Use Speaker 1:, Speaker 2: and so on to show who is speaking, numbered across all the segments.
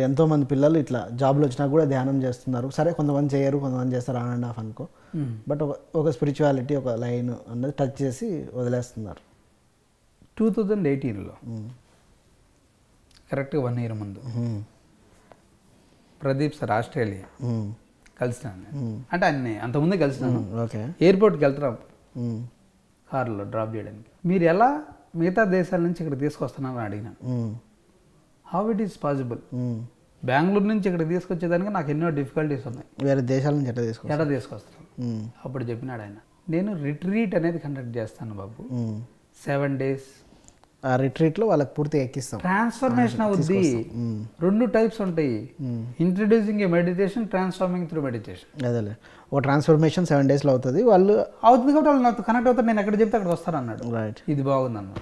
Speaker 1: ఎంతోమంది పిల్లలు ఇట్లా జాబ్లు వచ్చినా కూడా ధ్యానం చేస్తున్నారు సరే కొంతమంది చేయరు కొంతమంది చేస్తారు ఆన్ అండ్ ఆఫ్ అనుకో బట్ ఒక ఒక స్పిరిచువాలిటీ ఒక లైన్ అన్నది టచ్ చేసి వదిలేస్తున్నారు
Speaker 2: టూ థౌజండ్ ఎయిటీన్లో కరెక్ట్గా వన్ ఇయర్ ముందు
Speaker 1: మ్మ్.
Speaker 2: ప్రదీప్ సార్ ఆస్ట్రేలియా
Speaker 1: మ్మ్.
Speaker 2: కలిసినాను నేను. అంటే అన్ని అంతకుముందే కలిసినాను
Speaker 1: ఓకే
Speaker 2: ఎయిర్పోర్ట్కి వెళ్తున్నాం
Speaker 1: మ్మ్.
Speaker 2: కారులో డ్రాప్ చేయడానికి మీరు ఎలా మిగతా దేశాల నుంచి ఇక్కడ తీసుకొస్తున్నారని అడిగినాను
Speaker 1: మ్మ్.
Speaker 2: హౌ ఇట్ ఈస్ పాసిబుల్
Speaker 1: మ్మ్.
Speaker 2: బెంగళూరు నుంచి ఇక్కడ తీసుకొచ్చేదానికి నాకు ఎన్నో డిఫికల్టీస్ ఉన్నాయి
Speaker 1: వేరే దేశాల నుంచి ఎట్లా తీసుకో
Speaker 2: ఎలా తీసుకొస్తాను
Speaker 1: మ్మ్.
Speaker 2: అప్పుడు చెప్పినాడు ఆయన నేను రిట్రీట్ అనేది కండక్ట్ చేస్తాను బాబు
Speaker 1: మ్మ్.
Speaker 2: సెవెన్ డేస్
Speaker 1: ఆ రిట్రీట్లో వాళ్ళకి పూర్తిగా ఎక్కిస్తాం
Speaker 2: ట్రాన్స్ఫర్మేషన్ అవుద్ది
Speaker 1: మ్మ్.
Speaker 2: రెండు టైప్స్ ఉంటాయి introducing a meditation transforming through meditation
Speaker 1: అదేలే ఒక ట్రాన్స్ఫర్మేషన్ సెవెన్ డేస్లో అవుతుంది వాళ్ళు
Speaker 2: అవుతుంది కాబట్టి వాళ్ళు నాతో కనెక్ట్ అవుతారు నేను ఎక్కడ చెప్తే అక్కడ వస్తాను అన్నాడు
Speaker 1: రైట్
Speaker 2: ఇది బాగుంది అన్నాడు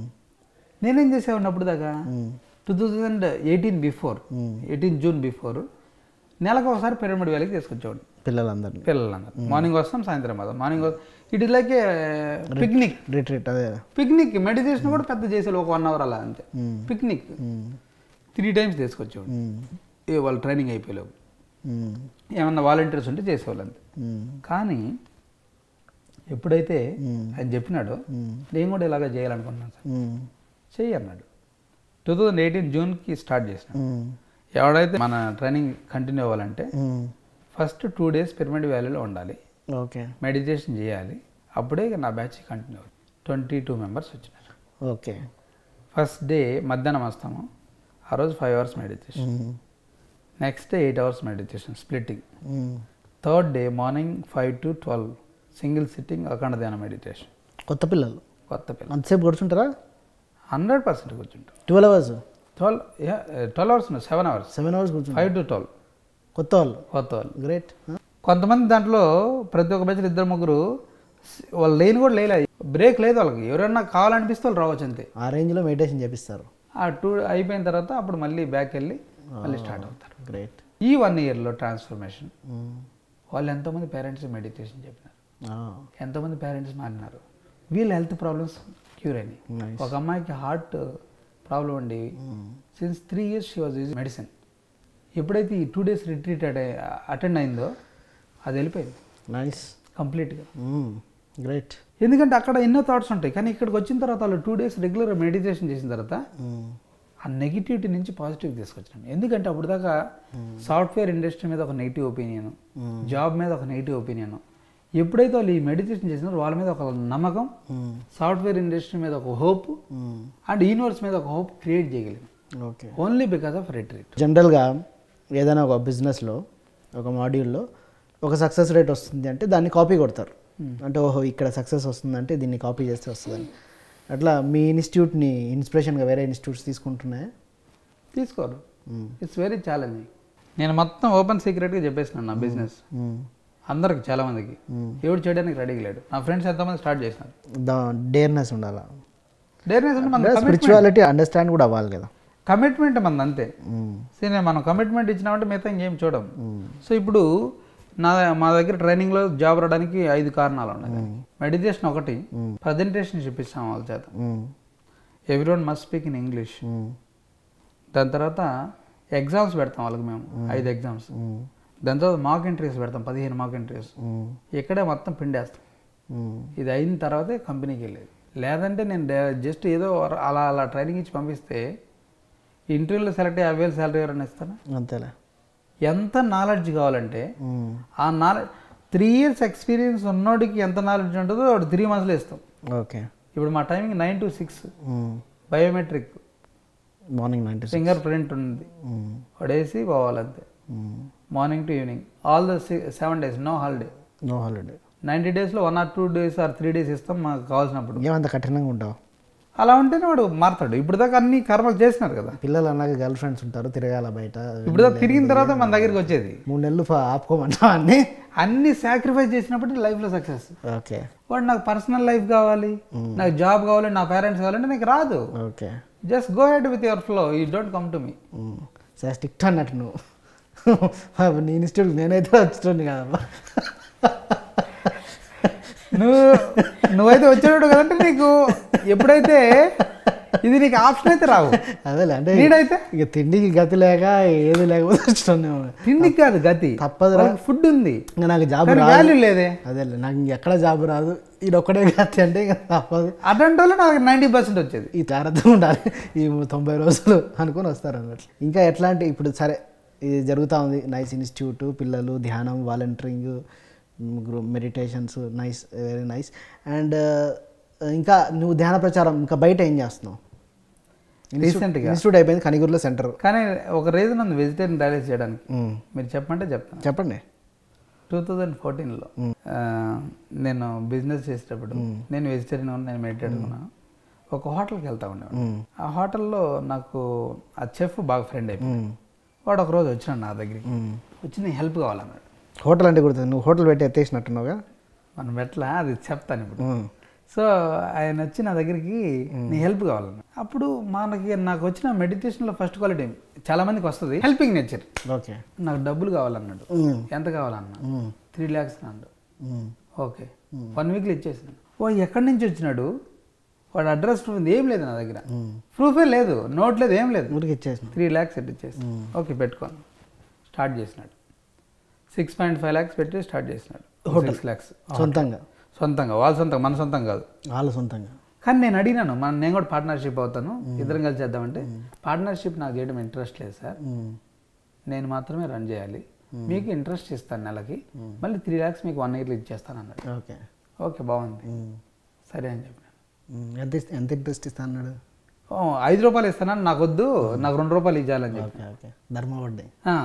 Speaker 2: నేనేం చేసేవాడిని అప్పుడు దాకా two thousand eighteen before eighteen June before నెలకు ఒకసారి పిరమిడ్ వ్యాలీకి తీసుకొచ్చేవాడిని
Speaker 1: పిల్లలందరినీ
Speaker 2: పిల్లలందరూ మార్నింగ్ వస్తాం సాయంత్రం వస్తాం morning it is like a picnic
Speaker 1: retreat అదే
Speaker 2: పిక్నిక్ మెడిటేషన్ కూడా పెద్ద చేసేది ఒక వన్ అవర్ అలా అంతే పిక్నిక్
Speaker 1: మ్మ్.
Speaker 2: త్రీ టైమ్స్ తీసుకొచ్చేవాడు
Speaker 1: మ్మ్.
Speaker 2: ఏ వాళ్ళు ట్రైనింగ్ అయిపోయేలోపు
Speaker 1: మ్మ్.
Speaker 2: ఏమన్నా వాలంటీర్స్ ఉంటే చేసేవాళ్ళు అంతే
Speaker 1: మ్మ్.
Speaker 2: కానీ ఎప్పుడైతే
Speaker 1: మ్మ్.
Speaker 2: ఆయన చెప్పినాడో
Speaker 1: మ్మ్.
Speaker 2: నేను కూడా ఇలాగ చేయాలనుకున్నాను సార్
Speaker 1: మ్మ్.
Speaker 2: చెయ్యి అన్నాడు టూ థౌజండ్ ఎయిటీన్ జూన్కి స్టార్ట్ చేసిన
Speaker 1: మ్మ్.
Speaker 2: ఎవడైతే మన ట్రైనింగ్ కంటిన్యూ అవ్వాలంటే
Speaker 1: మ్మ్.
Speaker 2: ఫస్ట్ టూ డేస్ పిరమిడ్ వ్యాలీలో ఉండాలి
Speaker 1: ఓకే
Speaker 2: మెడిటేషన్ చేయాలి అప్పుడే ఇక నా బ్యాచ్ కంటిన్యూ అవుతుంది ట్వంటీ టూ మెంబర్స్ వచ్చినారు
Speaker 1: ఓకే
Speaker 2: ఫస్ట్ డే మధ్యాహ్నం వస్తాము ఆ రోజు ఫైవ్ అవర్స్ మెడిటేషన్
Speaker 1: మ్మ్.
Speaker 2: Next day eight hours meditation splitting
Speaker 1: మ్మ్.
Speaker 2: Third day morning five to twelve single sitting అఖండ ధ్యాన మెడిటేషన్
Speaker 1: కొత్త పిల్లలు
Speaker 2: కొత్త పిల్ల
Speaker 1: అంతసేపు కూర్చుంటారా
Speaker 2: హండ్రెడ్ పర్సెంట్ కూర్చుంటాం
Speaker 1: twelve hours
Speaker 2: twelve twelve hours seven hours
Speaker 1: seven hours కూర్చుంటారు
Speaker 2: ఫైవ్ టు ట్వెల్వ్
Speaker 1: కొత్త వాళ్ళు
Speaker 2: కొత్త వాళ్ళు
Speaker 1: గ్రేట్
Speaker 2: కొంతమంది దాంట్లో ప్రతి ఒక్క బ్యాచ్లో ఇద్దరు ముగ్గురు స్- వాళ్ళు లేని కూడా లేలే బ్రేక్ లేదు వాళ్ళకి ఎవరైనా కావాలనిపిస్తే వాళ్ళు రావచ్చు అంతే
Speaker 1: ఆ రేంజ్లో మెడిటేషన్ చేపిస్తారు
Speaker 2: ఆ టూ అయిపోయిన తర్వాత అప్పుడు మళ్ళీ బ్యాక్ వెళ్ళి మళ్ళీ స్టార్ట్ అవుతారు
Speaker 1: గ్రేట్
Speaker 2: ఈ వన్ ఇయర్లో ట్రాన్స్ఫర్మేషన్ వాళ్ళు ఎంతోమంది పేరెంట్స్ మెడిటేషన్ చెప్పినారు ఎంతోమంది పేరెంట్స్ మారినారు వీళ్ళ హెల్త్ ప్రాబ్లమ్స్ క్యూర్ అయినాయి
Speaker 1: Nice.
Speaker 2: ఒక అమ్మాయికి హార్ట్ ప్రాబ్లం ఉండి since three years she was using medicine ఎప్పుడైతే ఈ టూ డేస్ రిట్రీట్ అటెండ్ అయిందో అది వెళ్ళిపోయింది
Speaker 1: నైస్
Speaker 2: కంప్లీట్గా
Speaker 1: గ్రేట్
Speaker 2: ఎందుకంటే అక్కడ ఎన్నో థాట్స్ ఉంటాయి కానీ ఇక్కడికి వచ్చిన తర్వాత వాళ్ళు టూ డేస్ రెగ్యులర్ మెడిటేషన్ చేసిన తర్వాత ఆ నెగిటివిటీ నుంచి పాజిటివ్ తీసుకొచ్చాను ఎందుకంటే అప్పుడు దాకా సాఫ్ట్వేర్ ఇండస్ట్రీ మీద ఒక నెగిటివ్ ఒపీనియన్ జాబ్ మీద ఒక నెగిటివ్ ఒపీనియన్ ఎప్పుడైతే వాళ్ళు ఈ మెడిటేషన్ చేసినారో వాళ్ళ మీద ఒక నమ్మకం సాఫ్ట్వేర్ ఇండస్ట్రీ మీద ఒక హోప్ అండ్ యూనివర్స్ మీద ఒక హోప్ క్రియేట్ చేయగలిగింది
Speaker 1: okay
Speaker 2: only because of retreat
Speaker 1: జనరల్గా ఏదైనా ఒక బిజినెస్లో ఒక మాడ్యూల్లో ఒక సక్సెస్ రేట్ వస్తుంది అంటే దాన్ని కాపీ కొడతారు అంటే ఓహో ఇక్కడ సక్సెస్ వస్తుందంటే దీన్ని కాపీ చేస్తే వస్తుందని అట్లా మీ ఇన్స్టిట్యూట్ని ఇన్స్పిరేషన్గా వేరే ఇన్స్టిట్యూట్స్ తీసుకుంటున్నాయా
Speaker 2: తీసుకోరు ఇట్స్ వెరీ ఛాలెంజింగ్ నేను మొత్తం ఓపెన్ సీక్రెట్గా చెప్పేసినాను నా బిజినెస్ అందరికి చాలా మందికి ఎవడు చేయడానికి రెడీగా లేడు నా ఫ్రెండ్స్ ఎంతమంది స్టార్ట్ చేసినారు
Speaker 1: దా డేర్నెస్ ఉండాలా
Speaker 2: డేర్నెస్ అంటే మన
Speaker 1: స్పిరిచువాలిటీ అండర్స్టాండ్ కూడా అవ్వాలి కదా
Speaker 2: కమిట్మెంట్ మనది అంతే
Speaker 1: మ్మ్.
Speaker 2: సరే మనం కమిట్మెంట్ ఇచ్చినామంటే మిగతా ఇంకేం చూడం సో ఇప్పుడు నా మా దగ్గర ట్రైనింగ్లో జాబ్ రావడానికి ఐదు కారణాలు ఉన్నాయి మెడిటేషన్ ఒకటి ప్రజెంటేషన్ చూపిస్తాం వాళ్ళ చేత
Speaker 1: మ్మ్.
Speaker 2: Everyone must speak in English
Speaker 1: మ్మ్.
Speaker 2: దాని తర్వాత ఎగ్జామ్స్ పెడతాం వాళ్ళకి మేము ఐదు ఎగ్జామ్స్
Speaker 1: మ్మ్.
Speaker 2: దాని తర్వాత మాక్ ఎంట్రీస్ పెడతాం పదిహేను మాక్ ఎంట్రీస్
Speaker 1: మ్మ్.
Speaker 2: ఇక్కడే మొత్తం పిండేస్తాం
Speaker 1: మ్మ్.
Speaker 2: ఇది అయిన తర్వాతే కంపెనీకి వెళ్ళేది లేదంటే నేను జస్ట్ ఏదో అలా అలా ట్రైనింగ్ ఇచ్చి పంపిస్తే ఇంటర్వ్యూలో సెలెక్ట్ అయ్యి యాభై వేలు శాలరీ ఎవరైనా ఇస్తానా
Speaker 1: అంతేలే
Speaker 2: ఎంత నాలెడ్జ్ కావాలంటే
Speaker 1: మ్మ్.
Speaker 2: ఆ నాలెడ్జ్ త్రీ ఇయర్స్ ఎక్స్పీరియన్స్ ఉన్నోడికి ఎంత నాలెడ్జ్ ఉంటుందో వాడు త్రీ మంత్స్లో ఇస్తాం
Speaker 1: ఓకే
Speaker 2: ఇప్పుడు మా టైమింగ్ నైన్ టు సిక్స్
Speaker 1: మ్మ్.
Speaker 2: Biometric
Speaker 1: morning nine to six
Speaker 2: fingerprint ఉంది
Speaker 1: మ్మ్.
Speaker 2: వాడేసి పోవాలంతే
Speaker 1: మ్మ్.
Speaker 2: Morning to evening all the seven days no holiday
Speaker 1: no holiday
Speaker 2: ninety డేస్లో one or two days or three days ఇస్తాం మాకు కావాల్సినప్పుడు
Speaker 1: ఏమంత కఠినంగా ఉంటావు
Speaker 2: అలా ఉంటేనే వాడు మారుతాడు ఇప్పుడు దాకా అన్ని కర్మలు చేసినారు కదా
Speaker 1: పిల్లలు అన్నాక గర్ల్ ఫ్రెండ్స్ ఉంటారు తిరగాల బయట
Speaker 2: ఇప్పుడు దాకా తిరిగిన తర్వాత మన దగ్గరికి వచ్చేది
Speaker 1: మూడు నెలలు ఫ- ఆపుకోమంటావు అన్నీ
Speaker 2: అన్ని సాక్రిఫైస్ చేసినప్పుడు లైఫ్లో సక్సెస్
Speaker 1: ఓకే
Speaker 2: వాడు నాకు పర్సనల్ లైఫ్ కావాలి నాకు జాబ్ కావాలి నా పేరెంట్స్ కావాలంటే నీకు రాదు
Speaker 1: okay
Speaker 2: just go head with your flow you don't come to me
Speaker 1: సరే స్టిక్ అన్నట్టు నువ్వు నీ ఇన్స్టిట్యూట్ నేనైతే వచ్చింది కదమ్మా
Speaker 2: నువ్వు నువ్వైతే వచ్చాడు కదంటే నీకు ఎప్పుడైతే ఇది నీకు ఆప్షన్ అయితే రావు
Speaker 1: అదేలే అంటే
Speaker 2: నీడైతే
Speaker 1: ఇక తిండికి గతి లేక ఏది లేకపోతే వచ్చినాం
Speaker 2: తిండికి కాదు గతి
Speaker 1: తప్పదురా
Speaker 2: ఫుడ్ ఉంది
Speaker 1: ఇంకా నాకు జాబ్
Speaker 2: కానీ
Speaker 1: రాదు
Speaker 2: వాల్యూ లేదే
Speaker 1: అదేలే నాకు ఇంకెక్కడ జాబ్ రాదు ఇది ఒక్కడే గతి అంటే ఇంకా తప్పదు
Speaker 2: అటువంటి వాళ్ళు నాకు నైంటీ పర్సెంట్ వచ్చేది
Speaker 1: ఈ జాగ్రత్తగా ఉండాలి ఈ తొంభై రోజులు అనుకొని వస్తారు అన్నట్లు ఇంకా ఎట్లాంటి ఇప్పుడు సరే ఇది జరుగుతూ ఉంది నైస్ ఇన్స్టిట్యూట్ పిల్లలు ధ్యానం volunteering meditations nice very nice and ఇంకా నువ్వు ధ్యాన ప్రచారం ఇంకా బయట ఏం చేస్తున్నావు
Speaker 2: రీసెంట్గా
Speaker 1: ఇన్స్టిట్యూట్ అయిపోయింది కనిగూరులో సెంటర్
Speaker 2: కానీ ఒక రీజన్ ఉంది వెజిటేరియన్ డైలెస్ చేయడానికి మీరు చెప్పంటే చెప్తాను
Speaker 1: చెప్పండి
Speaker 2: టూ థౌజండ్ ఫోర్టీన్లో నేను బిజినెస్ చేసేటప్పుడు నేను వెజిటేరియన్ ఉన్నా నేను మెడిటేరియన్ ఉన్నాను ఒక హోటల్కి వెళ్తా ఉండేవాడు ఆ హోటల్లో నాకు ఆ చెఫ్ బాగా ఫ్రెండ్ అయిపోయింది వాడు ఒక రోజు వచ్చినాడు నా దగ్గరికి వచ్చి నేను హెల్ప్ కావాలన్నాడు
Speaker 1: హోటల్ అంటే గుర్తుంది నువ్వు హోటల్ పెట్టి ఎత్తేసినట్టున్నావుగా
Speaker 2: మనం ఎట్లా అది చెప్తాను ఇప్పుడు
Speaker 1: ఉమ్.
Speaker 2: సో ఆయన వచ్చి నా దగ్గరికి నీ హెల్ప్ కావాలన్న అప్పుడు మనకి నాకు వచ్చిన మెడిటేషన్లో ఫస్ట్ క్వాలిటీ చాలా మందికి వస్తుంది హెల్పింగ్ నేచర్
Speaker 1: ఓకే
Speaker 2: నాకు డబ్బులు కావాలన్నాడు
Speaker 1: ఉమ్.
Speaker 2: ఎంత కావాలన్నా
Speaker 1: ఉమ్.
Speaker 2: త్రీ ల్యాక్స్ అన్నాడు
Speaker 1: ఉమ్.
Speaker 2: ఓకే వన్ వీక్లో ఇచ్చేసినాడు వాడు ఎక్కడి నుంచి వచ్చినాడు వాడు అడ్రస్ ప్రూఫ్ ఉంది, ఏం లేదు నా దగ్గర
Speaker 1: ఉమ్.
Speaker 2: ప్రూఫే లేదు నోట్ లేదు ఏం లేదు
Speaker 1: ఊరికి ఇచ్చేసిన
Speaker 2: త్రీ ల్యాక్స్ సెట్ ఇచ్చేసి ఓకే పెట్టుకోను స్టార్ట్ చేసినాడు సిక్స్ పాయింట్ ఫైవ్ ల్యాక్స్ పెట్టి స్టార్ట్ చేసినాడు సిక్స్ ల్యాక్స్
Speaker 1: సొంతంగా
Speaker 2: సొంతంగా వాళ్ళ సొంతంగా మన సొంతం కాదు
Speaker 1: వాళ్ళ సొంతంగా
Speaker 2: కానీ నేను అడిగినాను మన నేను కూడా పార్ట్నర్షిప్ అవుతాను ఇద్దరం కలిసి చేద్దామంటే పార్ట్నర్షిప్ నాకు చేయడం ఇంట్రెస్ట్ లేదు సార్
Speaker 1: ఉమ్.
Speaker 2: నేను మాత్రమే రన్ చేయాలి మీకు ఇంట్రెస్ట్ ఇస్తాను నెలకి మళ్ళీ త్రీ ల్యాక్స్ మీకు వన్ ఇయర్లో ఇచ్చేస్తాను అన్నాడు
Speaker 1: ఓకే
Speaker 2: ఓకే బాగుంది
Speaker 1: ఉమ్.
Speaker 2: సరే అని చెప్పినాను
Speaker 1: ఉమ్. ఎంత ఇస్త- ఎంత ఇంట్రెస్ట్ ఇస్తా అన్నాడు
Speaker 2: ఓ, ఐదు రూపాయలు ఇస్తానని నాకు వద్దు నాకు రెండు రూపాయలు ఇవ్వాలని చెప్పి
Speaker 1: ఓకే ఓకే ధర్మవడ్డీ
Speaker 2: ఆ,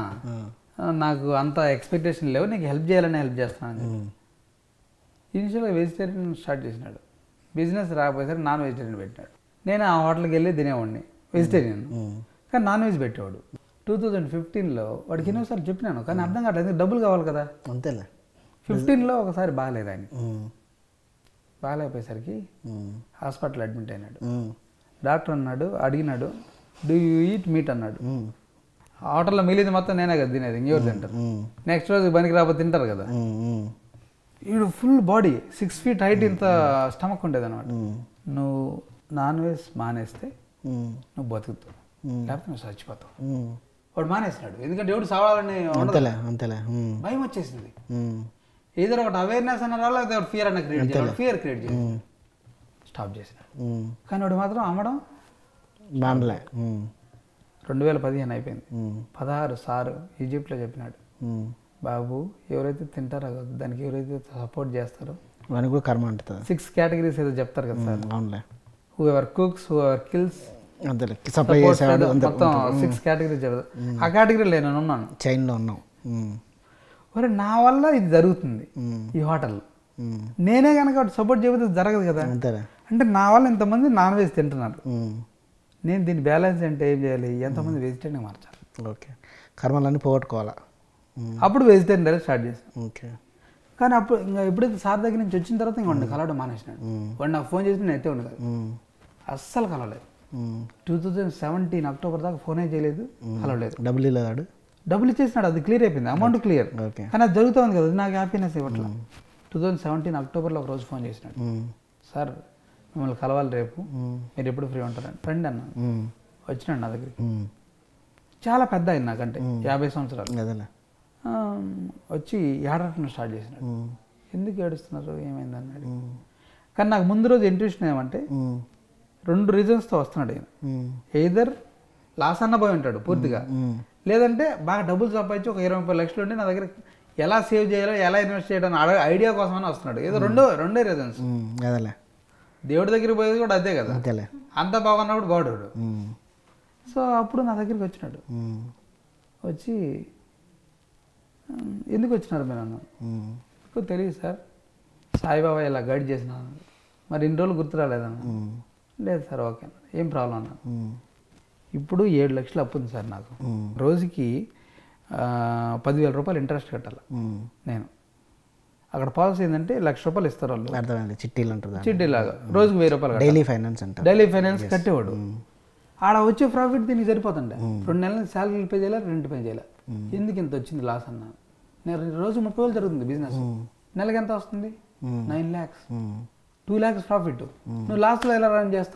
Speaker 2: నాకు అంత ఎక్స్పెక్టేషన్ లేవు నీకు హెల్ప్ చేయాలని హెల్ప్ చేస్తున్నాను అని చెప్పి. ఇనిషియల్గా వెజిటేరియన్ స్టార్ట్ చేసినాడు బిజినెస్ రాకపోయేసరికి నాన్ వెజిటేరియన్ పెట్టినాడు నేను ఆ హోటల్కి వెళ్ళి తినేవాడిని వెజిటేరియన్ కానీ నాన్ వెజ్ పెట్టేవాడు టూ థౌజండ్ ఫిఫ్టీన్లో వాడికి ఎన్నోసార్లు చెప్పినాను కానీ అర్థం కావట్లేదు ఎందుకు డబ్బులు కావాలి కదా
Speaker 1: అంతేలే
Speaker 2: ఫిఫ్టీన్లో ఒకసారి బాగాలేదు ఆయన
Speaker 1: ఉమ్.
Speaker 2: బాగాలేకపోయేసరికి
Speaker 1: ఉమ్.
Speaker 2: హాస్పిటల్ అడ్మిట్ అయినాడు
Speaker 1: ఉమ్.
Speaker 2: డాక్టర్ అన్నాడు అడిగినాడు డూ యూ ఈట్ మీట్ అన్నాడు
Speaker 1: ఉమ్.
Speaker 2: హోటల్లో మిగిలింది మొత్తం నేనే కదా తినేది ఇంకెవరు తింటారు
Speaker 1: ఉమ్.
Speaker 2: నెక్స్ట్ రోజు పనికి రాకపోతే తింటారు కదా
Speaker 1: ఉమ్. ఉమ్.
Speaker 2: వీడు full body six feet height ఇంత స్టమక్ ఉండేది అనమాట
Speaker 1: ఉమ్.
Speaker 2: నువ్వు నాన్ వెజ్ మానేస్తే
Speaker 1: ఉమ్.
Speaker 2: నువ్వు బతుకుతావు
Speaker 1: ఉమ్.
Speaker 2: లేకపోతే నువ్వు చచ్చిపోతావు
Speaker 1: ఉమ్.
Speaker 2: వాడు మానేసినాడు ఎందుకంటే ఎవడు సావాలని ఉండదు.
Speaker 1: అంతేలే అంతేలే ఉమ్.
Speaker 2: భయం వచ్చేసింది
Speaker 1: ఉమ్.
Speaker 2: ఏదో ఒకటి అవేర్నెస్ అన్నారా లేకపోతే ఫియర్ అన్న క్రియేట్ చేయాలి ఫియర్ క్రియేట్ చేసి
Speaker 1: ఉమ్.
Speaker 2: స్టాప్ చేసినాడు
Speaker 1: ఉమ్.
Speaker 2: కానీ వాడు మాత్రం అమ్మడం
Speaker 1: బాండ్లే ఉమ్.
Speaker 2: రెండు వేల పదిహేను అయిపోయింది
Speaker 1: ఉమ్.
Speaker 2: పదహారు సారు ఈజిప్ట్లో చెప్పినాడు
Speaker 1: ఉమ్.
Speaker 2: బాబు ఎవరైతే తింటారో కదా, దానికి ఎవరైతే సపోర్ట్ చేస్తారో
Speaker 1: వానికి కూడా కర్మ అంటుంది
Speaker 2: సిక్స్ కేటగిరీస్ ఏదో చెప్తారు కదా సార్
Speaker 1: అవునులే
Speaker 2: who cooks who kills
Speaker 1: అంతేలే సప్లై చేసేవాడు అందరు
Speaker 2: మొత్తం సిక్స్ కేటగిరీస్ చెప్తారు ఆ కేటగిరీలో నేను ఉన్నాను
Speaker 1: చైన్లో ఉన్నాం ఉమ్.
Speaker 2: ఒరే నా వల్ల ఇది జరుగుతుంది
Speaker 1: ఉమ్.
Speaker 2: ఈ హోటల్
Speaker 1: ఉమ్.
Speaker 2: నేనే కనుక సపోర్ట్ చేయకపోతే జరగదు కదా
Speaker 1: అంతేలే
Speaker 2: అంటే నా వల్ల ఇంతమంది నాన్ వెజ్ తింటున్నారు
Speaker 1: ఉమ్.
Speaker 2: నేను దీన్ని బ్యాలెన్స్ అంటే ఏం చేయాలి ఎంతమంది వెజిటేరియన్ మార్చాలి
Speaker 1: ఓకే కర్మలన్నీ పోగొట్టుకోవాలా ఉమ్.
Speaker 2: అప్పుడు వెజిటేరియన్ డైరెక్ట్ స్టార్ట్ చేశాను
Speaker 1: ఓకే
Speaker 2: కానీ అప్పుడు ఇంకా ఎప్పుడైతే సార్ దగ్గర నుంచి వచ్చిన తర్వాత ఇంకా వాడిని కలవడం మానేసినాడు
Speaker 1: ఉమ్.
Speaker 2: వాడు నాకు ఫోన్ చేసి నేను అయితే ఉండదు
Speaker 1: ఉమ్.
Speaker 2: అస్సలు కలవలేదు
Speaker 1: ఉమ్.
Speaker 2: టూ థౌజండ్ సెవెంటీన్ అక్టోబర్ దాకా ఫోనే చేయలేదు కలవలేదు
Speaker 1: డబ్బులు ఇల్లేదాడు
Speaker 2: డబ్బులు ఇచ్చేసినాడు అది క్లియర్ అయిపోయింది అమౌంట్ క్లియర్
Speaker 1: ఓకే
Speaker 2: కానీ అది జరుగుతుంది కదా అది నాకు హ్యాపీనెస్ ఇవ్వట్ల టూ థౌజండ్ సెవెంటీన్ అక్టోబర్లో ఒక రోజు ఫోన్ చేసినాడు
Speaker 1: ఉమ్.
Speaker 2: సార్ మిమ్మల్ని కలవాలి రేపు
Speaker 1: ఉమ్.
Speaker 2: మీరు ఎప్పుడు ఫ్రీ ఉంటారని ఫ్రెండ్ అన్నాను
Speaker 1: ఉమ్.
Speaker 2: వచ్చినాడు నా దగ్గరికి
Speaker 1: ఉమ్.
Speaker 2: చాలా పెద్ద అయింది నాకంటే యాభై సంవత్సరాలు
Speaker 1: అదేలే
Speaker 2: ఆ, వచ్చి ఏడటం స్టార్ట్ చేసినాడు
Speaker 1: ఉమ్.
Speaker 2: ఎందుకు ఏడుస్తున్నారు ఏమైంది అన్నాడు
Speaker 1: ఉమ్.
Speaker 2: కానీ నాకు ముందు రోజు ఇంట్యూషన్ ఏమంటే
Speaker 1: ఉమ్.
Speaker 2: రెండు రీజన్స్తో వస్తున్నాడు ఆయన
Speaker 1: ఉమ్.
Speaker 2: ఎయిదర్ లాస్ అన్న పోయి ఉంటాడు పూర్తిగా
Speaker 1: ఉమ్.
Speaker 2: లేదంటే బాగా డబ్బులు సంపాదించి ఒక ఇరవై ముప్పై లక్షలు ఉండి నా దగ్గర ఎలా సేవ్ చేయాలో ఎలా ఇన్వెస్ట్ చేయడం ఐడియా కోసమని వస్తున్నాడు ఏదో రెండో రెండే రీజన్స్
Speaker 1: ఉమ్. అదేలే
Speaker 2: దేవుడి దగ్గరికి పోయేది కూడా అదే కదా
Speaker 1: అంతేలే
Speaker 2: అంత బాగున్నప్పుడు బాగుడు
Speaker 1: ఉమ్.
Speaker 2: సో అప్పుడు నా దగ్గరికి వచ్చినాడు
Speaker 1: ఉమ్.
Speaker 2: వచ్చి "ఉమ్, ఎందుకు వచ్చినారు మీరు అన్నాను
Speaker 1: ఉమ్.
Speaker 2: నాకు తెలియదు సార్ సాయిబాబా ఇలా గైడ్ చేసిన మరి ఇన్ని రోజులు గుర్తు రాలేదన్న
Speaker 1: ఉమ్.
Speaker 2: లేదు సార్ ఓకే అన్నాడు. ఏం ప్రాబ్లం అన్నాను
Speaker 1: ఉమ్.
Speaker 2: ఇప్పుడు ఏడు లక్షలు అప్పు ఉంది సార్ నాకు
Speaker 1: ఉమ్.
Speaker 2: రోజుకి ఆ, పదివేల రూపాయలు ఇంట్రెస్ట్ కట్టాలి
Speaker 1: ఉమ్.
Speaker 2: నేను అక్కడ పాలసీ ఏంటంటే లక్ష రూపాయలు ఇస్తారు వాళ్ళు
Speaker 1: అర్థమైంది చిట్టీలు అంటారు
Speaker 2: చిడ్డీలాగా రోజుకి వెయ్యి రూపాయలు కట్టాలి.
Speaker 1: డైలీ ఫైనాన్స్ అంటారు
Speaker 2: డైలీ ఫైనాన్స్ కట్టేవాడు ఆడ వచ్చే ప్రాఫిట్ దీనికి సరిపోతుండే రెండు నెలల శాలరీలు పే చేయాలి రెంట్ పే చేయాలి ఎందుకు ఇంత వచ్చింది లాస్ అన్న నేను రోజు ముప్పై వేలు జరుగుతుంది బిజినెస్ నెలకి ఎంత వస్తుంది నైన్ ల్యాక్స్
Speaker 1: ఉమ్.
Speaker 2: టూ ల్యాక్స్ ప్రాఫిట్ నువ్వు లాస్ట్లో ఎలా రన్ చేస్తావు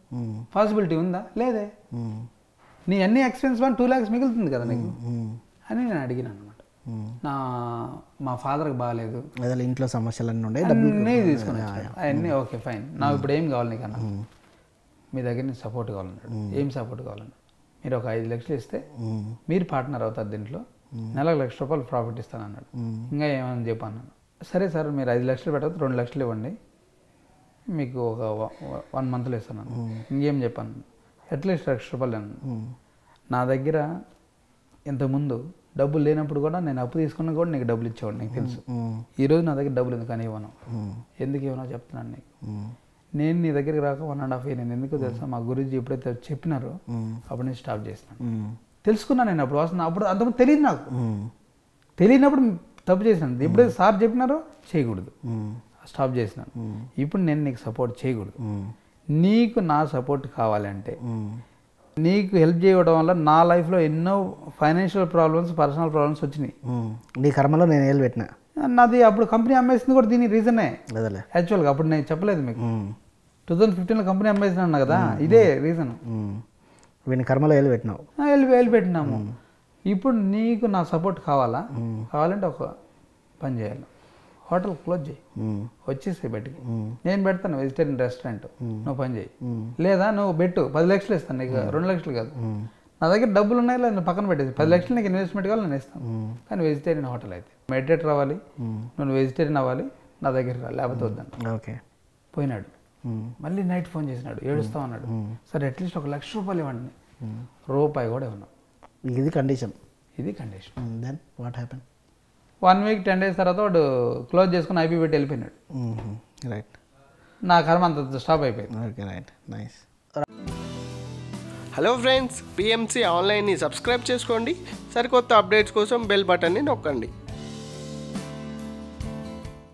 Speaker 2: పాసిబిలిటీ ఉందా లేదే నీ అన్ని ఎక్స్పెన్స్ వన్ టూ ల్యాక్స్ మిగులుతుంది కదా నీకు అని నేను అడిగినాను అనమాట నా మా ఫాదర్కి బాగాలేదు
Speaker 1: అదే ఇంట్లో సమస్యలన్నీ ఉండే
Speaker 2: అన్నీ తీసుకుని వచ్చాడు. అవన్నీ ఓకే ఫైన్ నాకు ఇప్పుడు ఏం కావాలి నీకు అన్న మీ దగ్గర నుంచి సపోర్ట్ కావాలన్నాడు ఏం సపోర్ట్ కావాలన్నాడు మీరు ఒక ఐదు లక్షలు ఇస్తే మీరు పార్ట్నర్ అవుతారు దీంట్లో నెలకు లక్ష రూపాయలు ప్రాఫిట్ ఇస్తాను అన్నాడు ఇంకా ఏమని చెప్పి అన్నాడు సరే సార్ మీరు ఐదు లక్షలు పెట్టదు రెండు లక్షలు ఇవ్వండి మీకు ఒక వన్ మంత్లో ఇస్తాను అన్నాడు. ఇంకేం చెప్పాను అట్లీస్ట్ లక్ష రూపాయలు అన్నాడు నా దగ్గర ఇంతకుముందు డబ్బులు లేనప్పుడు కూడా నేను అప్పు తీసుకున్నా కూడా నీకు డబ్బులు ఇచ్చేవాడు నీకు తెలుసు ఈరోజు నా దగ్గర డబ్బులు ఎందుకని ఇవ్వను ఎందుకు ఇవ్వనో చెప్తున్నాను నీకు నేను నీ దగ్గరికి రాక వన్ అండ్ హాఫ్ ఇయర్ నేను ఎందుకు తెలుసా మా గురించి ఎప్పుడైతే చెప్పినారో అప్పుడు నేను స్టాప్ చేసినాను తెలుసుకున్నా నేను అప్పుడు వస్తున్నా అప్పుడు అంతకుముందు తెలియదు నాకు తెలియనప్పుడు తప్పు చేసినాను ఎప్పుడైతే సార్ చెప్పినారో చేయకూడదు స్టాప్ చేసినాను ఇప్పుడు నేను నీకు సపోర్ట్ చేయకూడదు నీకు నా సపోర్ట్ కావాలంటే నీకు హెల్ప్ చేయడం వల్ల నా లైఫ్లో ఎన్నో ఫైనాన్షియల్ ప్రాబ్లమ్స్ పర్సనల్ ప్రాబ్లమ్స్ వచ్చినాయి
Speaker 1: నీ కర్మలో నేను ఏళ్ళు పెట్టిన
Speaker 2: నాది అప్పుడు కంపెనీ అమ్మేసింది కూడా దీని రీజనే
Speaker 1: అదేలే
Speaker 2: యాక్చువల్గా అప్పుడు నేను చెప్పలేదు మీకు టూ థౌజండ్ ఫిఫ్టీన్లో కంపెనీ అమ్మేసినా కదా ఇదే రీజన్
Speaker 1: వీని కర్మలో ఏళ్ళు పెట్టినావు
Speaker 2: వెళ్ళి వెళ్ళి పెట్టినాము ఇప్పుడు నీకు నా సపోర్ట్ కావాలా కావాలంటే ఒక పని చేయాలి హోటల్ క్లోజ్ చేయి వచ్చేసి బయటికి నేను పెడతాను వెజిటేరియన్ రెస్టారెంట్ నువ్వు పని చేయి లేదా నువ్వు పెట్టు పది లక్షలు ఇస్తాను నీకు రెండు లక్షలు కాదు నా దగ్గర డబ్బులు ఉన్నాయి లేదా పక్కన పెట్టేసి పది లక్షలు నీకు ఇన్వెస్ట్మెంట్ కావాలి నేను ఇస్తాను కానీ వెజిటేరియన్ హోటల్ అయితే మెడిటేటర్ అవ్వాలి నువ్వు వెజిటేరియన్ అవ్వాలి నా దగ్గరికి రా లేకపోతే వద్దాను
Speaker 1: ఓకే
Speaker 2: పోయినాడు మళ్ళీ నైట్ ఫోన్ చేసినాడు ఏడుస్తా ఉన్నాడు సరే అట్లీస్ట్ ఒక లక్ష రూపాయలు ఇవ్వండి రూపాయి కూడా ఇవ్వను
Speaker 1: ఇది కండిషన్
Speaker 2: ఇది condition
Speaker 1: then what happen
Speaker 2: one week ten days తర్వాత వాడు క్లోజ్ చేసుకుని ఐపీ పెట్టి వెళ్ళిపోయినాడు
Speaker 1: రైట్
Speaker 2: నా కర్మ అంత స్టాప్ అయిపోయింది
Speaker 1: okay right nice
Speaker 3: hello friends PMC ఆన్లైన్ని సబ్స్క్రైబ్ చేసుకోండి సరికొత్త అప్డేట్స్ కోసం బెల్ బటన్ని నొక్కండి